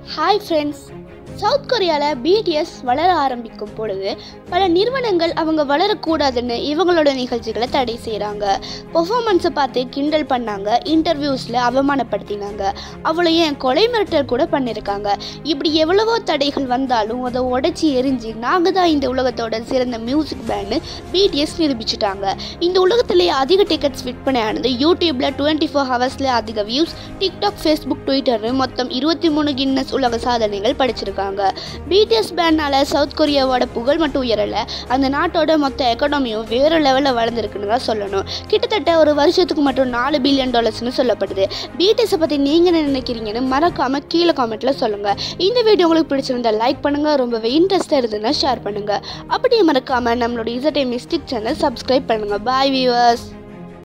hi friends south கொரியாவில் BTS வளர ஆரம்பிக்கும் பொழுது பல நிறுவனங்கள் அவங்க வளரக்கூடாதுன்னு இவங்களோட நிகழ்ச்சிகளை தடை செய்கிறாங்க பெர்ஃபார்மன்ஸை பார்த்து கிண்டல் பண்ணாங்க இன்டர்வியூஸில் அவமானப்படுத்தினாங்க அவளை ஏன் கொலை மிரட்டல் கூட பண்ணியிருக்காங்க இப்படி எவ்வளவோ தடைகள் வந்தாலும் அதை உடைச்சி எரிஞ்சு நாங்கள் தான் இந்த உலகத்தோட சிறந்த மியூசிக் பேண்டு பிடிஎஸ் நிரூபிச்சிட்டாங்க இந்த உலகத்திலேயே அதிக டிக்கெட்ஸ் விற்பனை ஆனது யூடியூப்பில் டுவெண்ட்டி ஃபோர் ஹவர்ஸில் அதிக வியூஸ் டிக்டாக் ஃபேஸ்புக் ட்விட்டர்னு மொத்தம் இருபத்தி மூணு கின்னஸ் உலக சாதனைகள் படிச்சிருக்காங்க பிடிஎஸ் பேண்டால சவுத் கொரியாவோட புகழ் மட்டும் உயரலை அந்த நாட்டோட மொத்த எக்கனாமியும் வேறு லெவலில் வளர்ந்துருக்குன்னு தான் சொல்லணும் கிட்டத்தட்ட ஒரு வருஷத்துக்கு மட்டும் நாலு பில்லியன் டாலர்ஸ்னு சொல்லப்படுது பிடிஎஸை பற்றி நீங்கள் என்ன நினைக்கிறீங்கன்னு மறக்காமல் கீழே காமெண்ட்டில் சொல்லுங்கள் இந்த வீடியோ உங்களுக்கு பிடிச்சிருந்தா லைக் பண்ணுங்கள் ரொம்பவே இன்ட்ரெஸ்ட்டாக இருந்ததுன்னா ஷேர் பண்ணுங்கள் அப்படியே மறக்காமல் நம்மளோட இசட்டை மிஸ்டிக் சேனல் சப்ஸ்கிரைப் பண்ணுங்கள் பாய் வியூவர்ஸ்